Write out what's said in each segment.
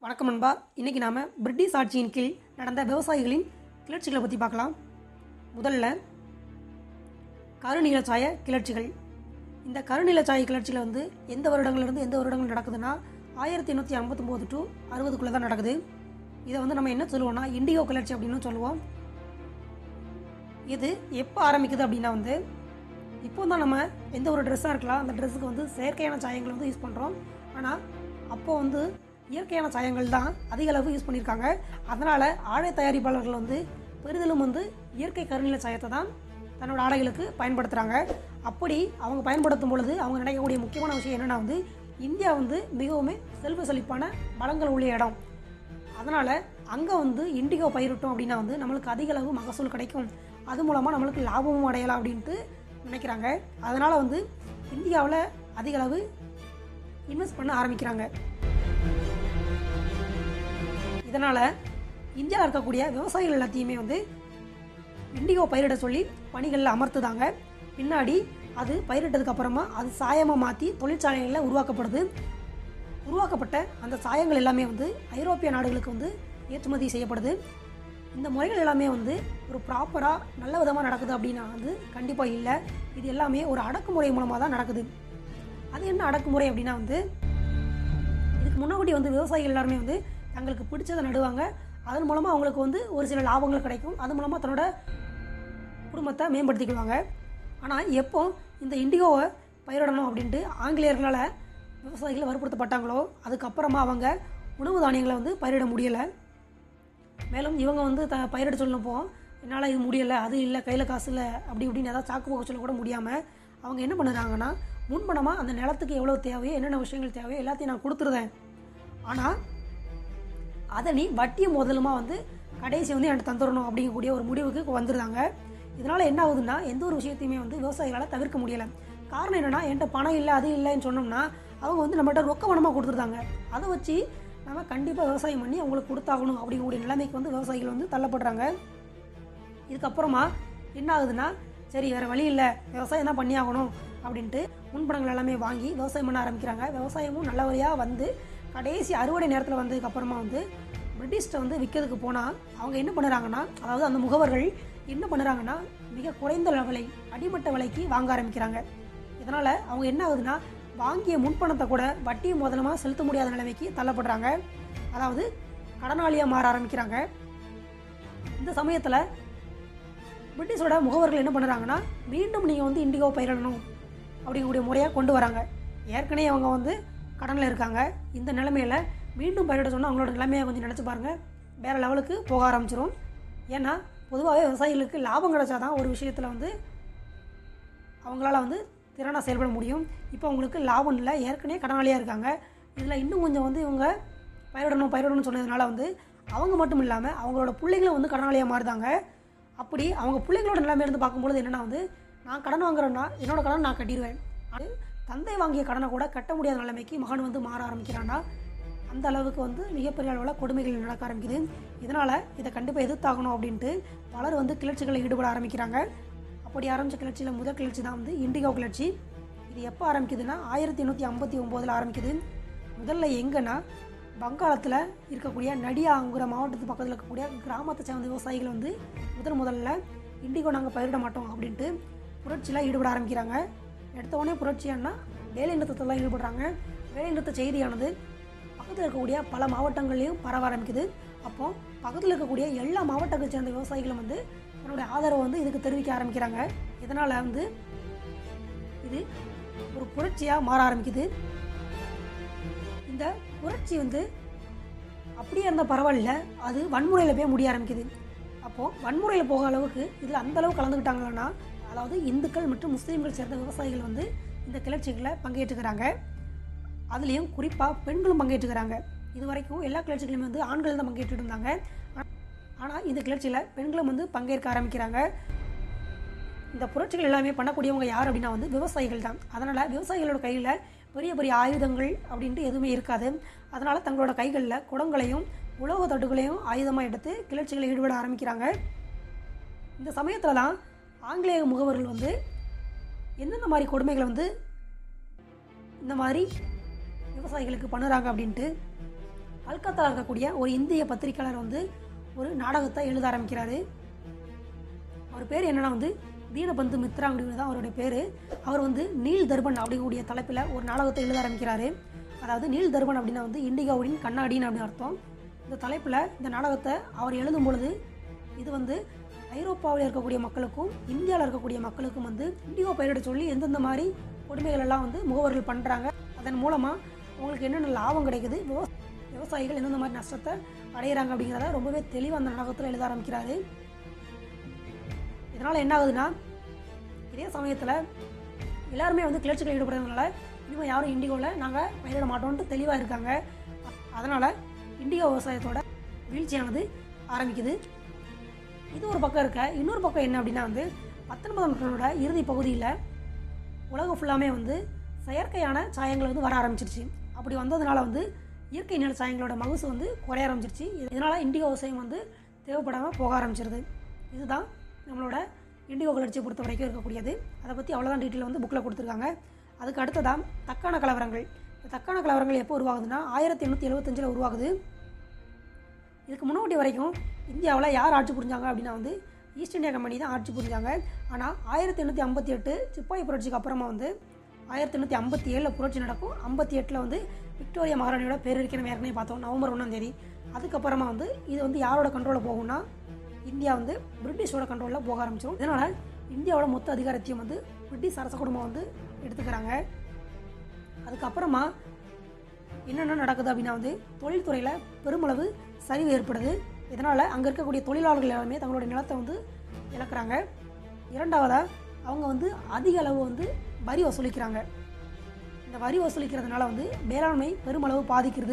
வணக்கம் நண்பா இன்னைக்கு நாம பிரிட்டிஷ் ஆட்சியின் கீழ் நடந்த விவசாயிகளின் கிளர்ச்சிகளை பற்றி பார்க்கலாம் முதல்ல கருநீலச்சாய கிளர்ச்சிகள் இந்த கருநீலச்சாய கிளர்ச்சிகள் வந்து எந்த வருடங்கள்லேருந்து எந்த வருடங்கள் நடக்குதுன்னா ஆயிரத்தி எண்ணூற்றி ஐம்பத்தொம்போது டு அறுபதுக்குள்ளே தான் நடக்குது இதை வந்து நம்ம என்ன சொல்லுவோம்னா இண்டிகோ கிளர்ச்சி அப்படின்னு சொல்லுவோம் இது எப்போ ஆரம்பிக்குது அப்படின்னா வந்து இப்போ தான் நம்ம எந்த ஒரு ட்ரெஸ்ஸாக இருக்கலாம் அந்த ட்ரெஸ்ஸுக்கு வந்து செயற்கையான சாயங்கள் வந்து யூஸ் பண்ணுறோம் ஆனால் அப்போ வந்து இயற்கையான சாயங்கள் தான் அதிக அளவு யூஸ் பண்ணியிருக்காங்க அதனால் ஆடை தயாரிப்பாளர்கள் வந்து பெரிதிலும் வந்து இயற்கை கருநில சாயத்தை தான் தன்னோட ஆடைகளுக்கு பயன்படுத்துகிறாங்க அப்படி அவங்க பயன்படுத்தும் பொழுது அவங்க நினைக்கக்கூடிய முக்கியமான விஷயம் என்னென்னா வந்து இந்தியா வந்து மிகவும் செல்வ செழிப்பான வளங்கள் உள்ள இடம் அதனால் அங்கே வந்து இண்டிகோ பயிரிட்டோம் அப்படின்னா வந்து நம்மளுக்கு அதிக அளவு மகசூல் கிடைக்கும் அது மூலமாக நம்மளுக்கு லாபமும் அடையலாம் அப்படின்ட்டு நினைக்கிறாங்க அதனால் வந்து இந்தியாவில் அதிக அளவு இன்வெஸ்ட் பண்ண ஆரம்பிக்கிறாங்க இதனால் இந்தியாவில் இருக்கக்கூடிய விவசாயிகள் எல்லாத்தையுமே வந்து இண்டிகோ பயிரிட சொல்லி பணிகளில் அமர்த்துதாங்க பின்னாடி அது பயிரிட்டதுக்கு அப்புறமா அது சாயமாக மாற்றி தொழிற்சாலைகளில் உருவாக்கப்படுது உருவாக்கப்பட்ட அந்த சாயங்கள் எல்லாமே வந்து ஐரோப்பிய நாடுகளுக்கு வந்து ஏற்றுமதி செய்யப்படுது இந்த முறைகள் எல்லாமே வந்து ஒரு ப்ராப்பராக நல்ல விதமாக நடக்குது அப்படின்னா வந்து கண்டிப்பாக இல்லை இது எல்லாமே ஒரு அடக்குமுறை மூலமாக தான் நடக்குது அது என்ன அடக்குமுறை அப்படின்னா வந்து இதுக்கு முன்னாடி வந்து விவசாயிகள் எல்லாருமே வந்து தங்களுக்கு பிடிச்சதை நடுவாங்க அதன் மூலமாக அவங்களுக்கு வந்து ஒரு சில லாபங்கள் கிடைக்கும் அது மூலமாக தன்னோட குடும்பத்தை மேம்படுத்திக்குவாங்க ஆனால் எப்போ இந்த இண்டிகோவை பயிரிடணும் அப்படின்ட்டு ஆங்கிலேயர்களால் விவசாயிகள் வற்புறுத்தப்பட்டாங்களோ அதுக்கப்புறமா அவங்க உணவு தானியங்களை வந்து பயிரிட முடியலை மேலும் இவங்க வந்து த பயிரிட சொல்லப்போ என்னால் இது முடியலை அது இல்லை கையில் காசு இல்லை அப்படி இப்படின்னு ஏதாவது சாக்கு போக்க சொல்ல கூட முடியாமல் அவங்க என்ன பண்ணுறாங்கன்னா முன்பணமாக அந்த நிலத்துக்கு எவ்வளோ தேவையோ என்னென்ன விஷயங்கள் தேவையோ எல்லாத்தையும் நான் கொடுத்துருதேன் ஆனால் அதை நீ வட்டியை முதலுமா வந்து கடைசி வந்து எனக்கு தந்துடணும் அப்படிங்கக்கூடிய ஒரு முடிவுக்கு வந்துருந்தாங்க இதனால் என்ன ஆகுதுன்னா எந்த ஒரு விஷயத்தையுமே வந்து விவசாயிகளால் தவிர்க்க முடியலை காரணம் என்னென்னா என்கிட்ட பணம் இல்லை அது இல்லைன்னு சொன்னோம்னா அவங்க வந்து நம்மகிட்ட ரொக்க பணமாக கொடுத்துருந்தாங்க அதை வச்சு நம்ம கண்டிப்பாக விவசாயம் பண்ணி அவங்களுக்கு கொடுத்தாகணும் அப்படிங்கக்கூடிய நிலைமைக்கு வந்து விவசாயிகள் வந்து தள்ளப்படுறாங்க இதுக்கப்புறமா என்ன ஆகுதுன்னா சரி வேறு வழி இல்லை விவசாயம் தான் பண்ணி ஆகணும் அப்படின்ட்டு முன்பணங்கள் எல்லாமே வாங்கி விவசாயம் பண்ண ஆரம்பிக்கிறாங்க விவசாயமும் நல்லபடியாக வந்து கடைசி அறுவடை நேரத்தில் வந்ததுக்கு அப்புறமா வந்து பிரிட்டிஷ்ட வந்து விற்கிறதுக்கு போனால் அவங்க என்ன பண்ணுறாங்கன்னா அதாவது அந்த முகவர்கள் என்ன பண்ணுறாங்கன்னா மிக குறைந்த விலை அடிமட்ட விலைக்கு வாங்க ஆரம்பிக்கிறாங்க இதனால் அவங்க என்ன ஆகுதுன்னா வாங்கிய முன்பணத்தை கூட வட்டி முதலமாக செலுத்த முடியாத நிலைமைக்கு தள்ளப்படுறாங்க அதாவது கடனாளியாக மாற ஆரம்பிக்கிறாங்க இந்த சமயத்தில் பிரிட்டிஷோட முகவர்கள் என்ன பண்ணுறாங்கன்னா மீண்டும் நீங்கள் வந்து இண்டிகோ பயிரிடணும் அப்படிங்கக்கூடிய முறையாக கொண்டு வராங்க ஏற்கனவே அவங்க வந்து கடனில் இருக்காங்க இந்த நிலைமையில மீண்டும் பயிரிட சொன்னால் அவங்களோட நிலைமையை கொஞ்சம் நினச்சி பாருங்கள் வேறு லெவலுக்கு போக ஆரம்பிச்சிரும் ஏன்னா பொதுவாகவே விவசாயிகளுக்கு லாபம் கிடைச்சாதான் ஒரு விஷயத்தில் வந்து அவங்களால வந்து திறனாக செயல்பட முடியும் இப்போ அவங்களுக்கு லாபம் இல்லை ஏற்கனவே கடனாளியாக இருக்காங்க இதில் இன்னும் கொஞ்சம் வந்து இவங்க பயிரிடணும் பயிரிடணும்னு சொன்னதுனால வந்து அவங்க மட்டும் இல்லாமல் அவங்களோட பிள்ளைங்களும் வந்து கடனாளியாக மாறுதாங்க அப்படி அவங்க பிள்ளைங்களோட நிலைமை இருந்து பார்க்கும்பொழுது என்னென்னா வந்து நான் கடன் வாங்குறேன்னா என்னோட கடன் நான் கட்டிடுவேன் அது தந்தை வாங்கிய கடனை கூட கட்ட முடியாத நிலைமைக்கு மகன் வந்து மாற ஆரம்பிக்கிறான்னா அந்த அளவுக்கு வந்து மிகப்பெரிய அளவில் கொடுமைகள் நடக்க ஆரம்பிக்குது இதனால் இதை கண்டிப்பாக எதிர்த்தாகணும் அப்படின்ட்டு பலர் வந்து கிளர்ச்சிகளில் ஈடுபட ஆரம்பிக்கிறாங்க அப்படி ஆரம்பித்த கிளர்ச்சியில் முதல் கிளர்ச்சி தான் வந்து இண்டிகோ கிளர்ச்சி இது எப்போ ஆரம்பிக்குதுன்னா ஆயிரத்தி எண்ணூற்றி ஐம்பத்தி ஒம்போதில் ஆரம்பிக்குது முதல்ல எங்கன்னா வங்காளத்தில் இருக்கக்கூடிய நடியாங்கிற மாவட்டத்து பக்கத்தில் இருக்கக்கூடிய கிராமத்தை சேர்ந்த விவசாயிகள் வந்து முதல் முதல்ல இண்டிகோ நாங்கள் பயிரிட மாட்டோம் அப்படின்ட்டு புரட்சியில் ஈடுபட ஆரம்பிக்கிறாங்க எடுத்த உடனே புரட்சியானா வேலை நிறுத்தத்தில் ஈடுபடுறாங்க வேலை நிறுத்த செய்தியானது பக்கத்தில் இருக்கக்கூடிய பல மாவட்டங்கள்லையும் பரவ ஆரம்பிக்குது அப்போ பக்கத்தில் இருக்கக்கூடிய எல்லா மாவட்டத்தை சேர்ந்த விவசாயிகளும் வந்து தன்னுடைய ஆதரவை வந்து இதுக்கு தெரிவிக்க ஆரம்பிக்கிறாங்க இதனால் வந்து இது ஒரு புரட்சியாக மாற ஆரம்பிக்குது இந்த புரட்சி வந்து அப்படியே இருந்தால் பரவாயில்ல அது வன்முறையில் போய் முடிய ஆரம்பிக்குது அப்போது வன்முறையில் போக அளவுக்கு இதில் அந்த அளவு கலந்துக்கிட்டாங்கன்னா அதாவது இந்துக்கள் மற்றும் முஸ்லீம்கள் சேர்ந்த விவசாயிகள் வந்து இந்த கிளர்ச்சிகளில் பங்கேற்றுக்கிறாங்க அதுலேயும் குறிப்பாக பெண்களும் பங்கேற்றுக்கிறாங்க இது வரைக்கும் எல்லா கிளர்ச்சிகளுமே வந்து ஆண்கள் தான் பங்கேற்றுட்டு இருந்தாங்க ஆனால் இந்த கிளர்ச்சியில் பெண்களும் வந்து பங்கேற்க ஆரம்பிக்கிறாங்க இந்த புரட்சிகள் எல்லாமே பண்ணக்கூடியவங்க யார் அப்படின்னா வந்து விவசாயிகள் தான் அதனால் விவசாயிகளோட கையில் பெரிய பெரிய ஆயுதங்கள் அப்படின்ட்டு எதுவுமே இருக்காது அதனால் தங்களோட கைகளில் குடங்களையும் உலோக தட்டுகளையும் ஆயுதமாக எடுத்து கிளர்ச்சிகளில் ஈடுபட ஆரம்பிக்கிறாங்க இந்த சமயத்தில் தான் ஆங்கிலேய முகவர்கள் வந்து எந்தெந்த மாதிரி கொடுமைகளை வந்து இந்த மாதிரி விவசாயிகளுக்கு பண்ணுறாங்க அப்படின்ட்டு கல்கத்தாவில் இருக்கக்கூடிய ஒரு இந்திய பத்திரிக்கையாளர் வந்து ஒரு நாடகத்தை எழுத ஆரம்பிக்கிறாரு அவர் பேர் என்னன்னா வந்து தீனபந்து மித்ரா அப்படிங்கிறது தான் அவருடைய பேர் அவர் வந்து நீல் தர்பன் அப்படிங்கக்கூடிய தலைப்பில் ஒரு நாடகத்தை எழுத ஆரம்பிக்கிறாரு அதாவது நீல் தர்பன் அப்படின்னா வந்து இண்டிகாவுடன் கண்ணாடின்னு அப்படின்னு அர்த்தம் இந்த தலைப்பில் இந்த நாடகத்தை அவர் எழுதும் பொழுது இது வந்து ஐரோப்பாவில் இருக்கக்கூடிய மக்களுக்கும் இந்தியாவில் இருக்கக்கூடிய மக்களுக்கும் வந்து இண்டிகோ பயிரிட சொல்லி எந்தெந்த மாதிரி கொடுமைகள் எல்லாம் வந்து முகவர்கள் பண்ணுறாங்க அதன் மூலமாக அவங்களுக்கு என்னென்ன லாபம் கிடைக்குது விவ- விவசாயிகள் எந்தெந்த மாதிரி நஷ்டத்தை அடையிறாங்க அப்படிங்கிறத ரொம்பவே தெளிவாக அந்த நாடகத்தில் எழுத ஆரம்பிக்கிறாரு இதனால் என்ன ஆகுதுன்னா இதே சமயத்தில் எல்லாருமே வந்து கிளர்ச்சிகள் ஈடுபடுறதுனால இனிமேல் யாரும் இண்டிகோவில் நாங்கள் பயிரிட மாட்டோம்ட்டு தெளிவாக இருக்காங்க அதனால் இண்டிகோ விவசாயத்தோட வீழ்ச்சியானது ஆரம்பிக்குது இது ஒரு பக்கம் இருக்க இன்னொரு பக்கம் என்ன அப்படின்னா வந்து பத்தொன்பதாம் நூற்றாண்டோட இறுதி பகுதியில் உலகம் ஃபுல்லாமே வந்து செயற்கையான சாயங்கள் வந்து வர ஆரம்பிச்சிருச்சு அப்படி வந்ததுனால வந்து இயற்கை நில சாயங்களோட மகசு வந்து குறைய ஆரம்பிச்சிருச்சு இதனால் இண்டிகோ விவசாயம் வந்து தேவைப்படாமல் போக ஆரம்பிச்சிருது இதுதான் நம்மளோட இண்டிகோ கிளர்ச்சியை பொறுத்த வரைக்கும் இருக்கக்கூடியது அதை பற்றி அவ்வளோதான் டீட்டெயில் வந்து புக்கில் கொடுத்துருக்காங்க அதுக்கு அடுத்ததான் தக்கான கலவரங்கள் இந்த தக்கான கலவரங்கள் எப்போ உருவாகுதுன்னா ஆயிரத்தி எண்ணூற்றி எழுபத்தஞ்சில் உருவாகுது இதுக்கு முன்னாடி வரைக்கும் இந்தியாவில் யார் ஆட்சி புரிஞ்சாங்க அப்படின்னா வந்து ஈஸ்ட் இந்தியா கம்பெனி தான் ஆட்சி புரிஞ்சாங்க ஆனால் ஆயிரத்தி எண்ணூற்றி ஐம்பத்தி எட்டு சிப்பாய் புரட்சிக்கு அப்புறமா வந்து ஆயிரத்தி எண்ணூற்றி ஐம்பத்தி ஏழில் புரட்சி நடக்கும் ஐம்பத்தி எட்டில் வந்து விக்டோரியா மகாராணியோட பேரிருக்கை நம்ம ஏற்கனவே பார்த்தோம் நவம்பர் ஒன்றாம் தேதி அதுக்கப்புறமா வந்து இது வந்து யாரோட கண்ட்ரோலில் போகும்னா இந்தியா வந்து பிரிட்டிஷோட கண்ட்ரோலில் போக ஆரம்பிச்சிடும் இதனால் இந்தியாவோட மொத்த அதிகாரத்தையும் வந்து பிரிட்டிஷ் அரச குடும்பம் வந்து எடுத்துக்கிறாங்க அதுக்கப்புறமா என்னென்ன நடக்குது அப்படின்னா வந்து தொழில்துறையில் பெருமளவு சரிவு ஏற்படுது இதனால் அங்கே இருக்கக்கூடிய தொழிலாளர்கள் எல்லாமே தங்களுடைய நிலத்தை வந்து இழக்கிறாங்க இரண்டாவதாக அவங்க வந்து அதிக அளவு வந்து வரி வசூலிக்கிறாங்க இந்த வரி வசூலிக்கிறதுனால வந்து வேளாண்மை பெருமளவு பாதிக்கிறது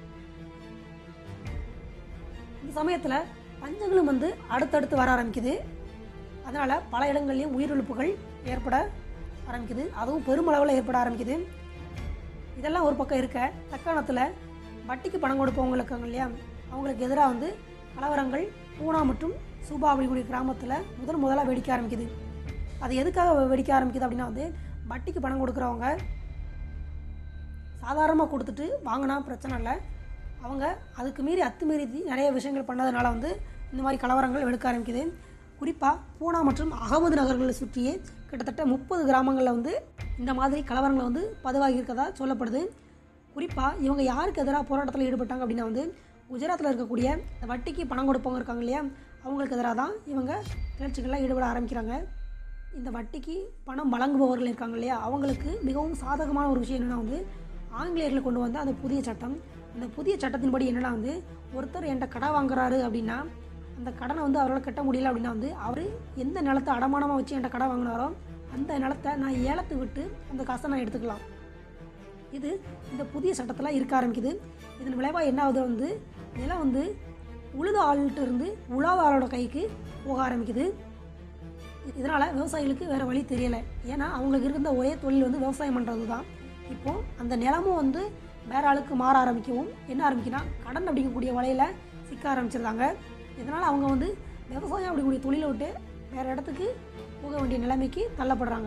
இந்த சமயத்தில் பஞ்சங்களும் வந்து அடுத்தடுத்து வர ஆரம்பிக்குது அதனால் பல இடங்கள்லையும் உயிரிழப்புகள் ஏற்பட ஆரம்பிக்குது அதுவும் பெருமளவில் ஏற்பட ஆரம்பிக்குது இதெல்லாம் ஒரு பக்கம் இருக்க தக்காணத்தில் வட்டிக்கு பணம் கொடுப்பவங்களுக்கு இருக்காங்க இல்லையா அவங்களுக்கு எதிராக வந்து கலவரங்கள் பூனா மற்றும் சூபா அப்படிக்கூடிய கிராமத்தில் முதல் முதலாக வெடிக்க ஆரம்பிக்குது அது எதுக்காக வெடிக்க ஆரம்பிக்குது அப்படின்னா வந்து வட்டிக்கு பணம் கொடுக்குறவங்க சாதாரணமாக கொடுத்துட்டு வாங்கினா பிரச்சனை இல்லை அவங்க அதுக்கு மீறி அத்துமீறி நிறைய விஷயங்கள் பண்ணதுனால வந்து இந்த மாதிரி கலவரங்கள் வெடிக்க ஆரம்பிக்குது குறிப்பாக பூனா மற்றும் அகமது நகர்களை சுற்றியே கிட்டத்தட்ட முப்பது கிராமங்களில் வந்து இந்த மாதிரி கலவரங்கள் வந்து பதிவாகி இருக்கதா சொல்லப்படுது குறிப்பாக இவங்க யாருக்கு எதிராக போராட்டத்தில் ஈடுபட்டாங்க அப்படின்னா வந்து குஜராத்தில் இருக்கக்கூடிய இந்த வட்டிக்கு பணம் கொடுப்பவங்க இருக்காங்க இல்லையா அவங்களுக்கு எதிராக தான் இவங்க கிளர்ச்சிகளில் ஈடுபட ஆரம்பிக்கிறாங்க இந்த வட்டிக்கு பணம் வழங்குபவர்கள் இருக்காங்க இல்லையா அவங்களுக்கு மிகவும் சாதகமான ஒரு விஷயம் என்னென்னா வந்து ஆங்கிலேயர்கள் கொண்டு வந்த அந்த புதிய சட்டம் அந்த புதிய சட்டத்தின்படி என்னென்னா வந்து ஒருத்தர் என்கிட்ட கடன் வாங்குறாரு அப்படின்னா அந்த கடனை வந்து அவரால் கட்ட முடியல அப்படின்னா வந்து அவர் எந்த நிலத்தை அடமானமாக வச்சு என்கிட்ட கடன் வாங்கினாரோ அந்த நிலத்தை நான் ஏலத்து விட்டு அந்த காசை நான் எடுத்துக்கலாம் இது இந்த புதிய சட்டத்தில் இருக்க ஆரம்பிக்குது இதன் விளைவாக என்ன ஆகுது வந்து நிலம் வந்து உழுத ஆள்கிட்ட இருந்து உழாத ஆளோட கைக்கு போக ஆரம்பிக்குது இதனால் விவசாயிகளுக்கு வேறு வழி தெரியலை ஏன்னா அவங்களுக்கு இருந்த ஒரே தொழில் வந்து விவசாயம் பண்ணுறது தான் இப்போ அந்த நிலமும் வந்து வேற ஆளுக்கு மாற ஆரம்பிக்கவும் என்ன ஆரம்பிக்குன்னா கடன் அப்படிங்கக்கூடிய வலையில் சிக்க ஆரம்பிச்சிருந்தாங்க இதனால் அவங்க வந்து விவசாயம் அப்படிங்கக்கூடிய தொழிலை விட்டு வேறு இடத்துக்கு போக வேண்டிய நிலைமைக்கு தள்ளப்படுறாங்க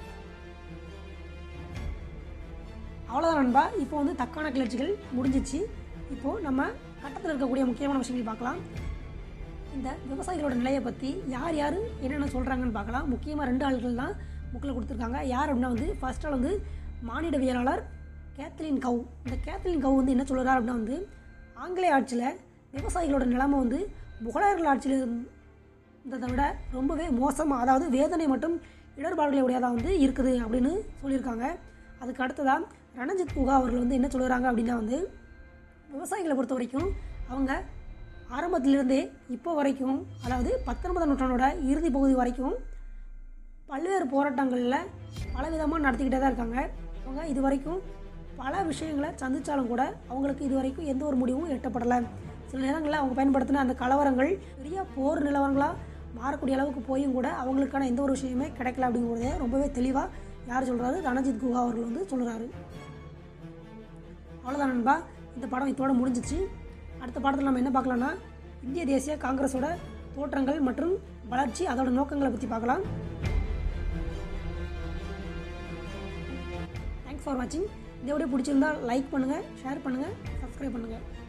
அவ்வளோதான் நண்பா இப்போ வந்து தக்கான கிளர்ச்சிகள் முடிஞ்சிச்சு இப்போது நம்ம கட்டத்தில் இருக்கக்கூடிய முக்கியமான விஷயங்கள் பார்க்கலாம் இந்த விவசாயிகளோட நிலையை பற்றி யார் யார் என்னென்ன சொல்கிறாங்கன்னு பார்க்கலாம் முக்கியமாக ரெண்டு ஆள்கள் தான் புக்கில் கொடுத்துருக்காங்க யார் அப்படின்னா வந்து ஃபர்ஸ்ட் ஆள் வந்து மானிடவியலாளர் கேத்லின் கவ் இந்த கேத்லின் கவ் வந்து என்ன சொல்கிறார் அப்படின்னா வந்து ஆங்கிலேய ஆட்சியில் விவசாயிகளோட நிலைமை வந்து முகலாயர்கள் ஆட்சியில் இருந்ததை விட ரொம்பவே மோசமாக அதாவது வேதனை மற்றும் இடர்பாடுகளை உடையதாக வந்து இருக்குது அப்படின்னு சொல்லியிருக்காங்க அதுக்கு அடுத்ததாக ரணஜித் குகா அவர்கள் வந்து என்ன சொல்கிறாங்க அப்படின்னா வந்து விவசாயிகளை பொறுத்த வரைக்கும் அவங்க ஆரம்பத்திலிருந்தே இப்போ வரைக்கும் அதாவது பத்தொன்பதாம் நூற்றாண்டோட இறுதி பகுதி வரைக்கும் பல்வேறு போராட்டங்களில் பலவிதமாக நடத்திக்கிட்டே தான் இருக்காங்க அவங்க இது வரைக்கும் பல விஷயங்களை சந்தித்தாலும் கூட அவங்களுக்கு இது வரைக்கும் எந்த ஒரு முடிவும் எட்டப்படலை சில நேரங்களில் அவங்க பயன்படுத்தின அந்த கலவரங்கள் பெரிய போர் நிலவரங்களாக மாறக்கூடிய அளவுக்கு போயும் கூட அவங்களுக்கான எந்த ஒரு விஷயமே கிடைக்கல அப்படிங்கிறத ரொம்பவே தெளிவாக யார் சொல்கிறாரு ரணஜித் குஹா அவர்கள் வந்து சொல்கிறாரு அவ்வளோதான் நண்பா இந்த படம் இதோட முடிஞ்சிச்சு அடுத்த படத்தில் நம்ம என்ன பார்க்கலாம்னா இந்திய தேசிய காங்கிரஸோட தோற்றங்கள் மற்றும் வளர்ச்சி அதோட நோக்கங்களை பற்றி பார்க்கலாம் தேங்க்ஸ் ஃபார் வாட்சிங் இந்த வீடியோ பிடிச்சிருந்தா லைக் பண்ணுங்கள் ஷேர் பண்ணுங்கள் சப்ஸ்கிரைப் பண்ணுங்கள்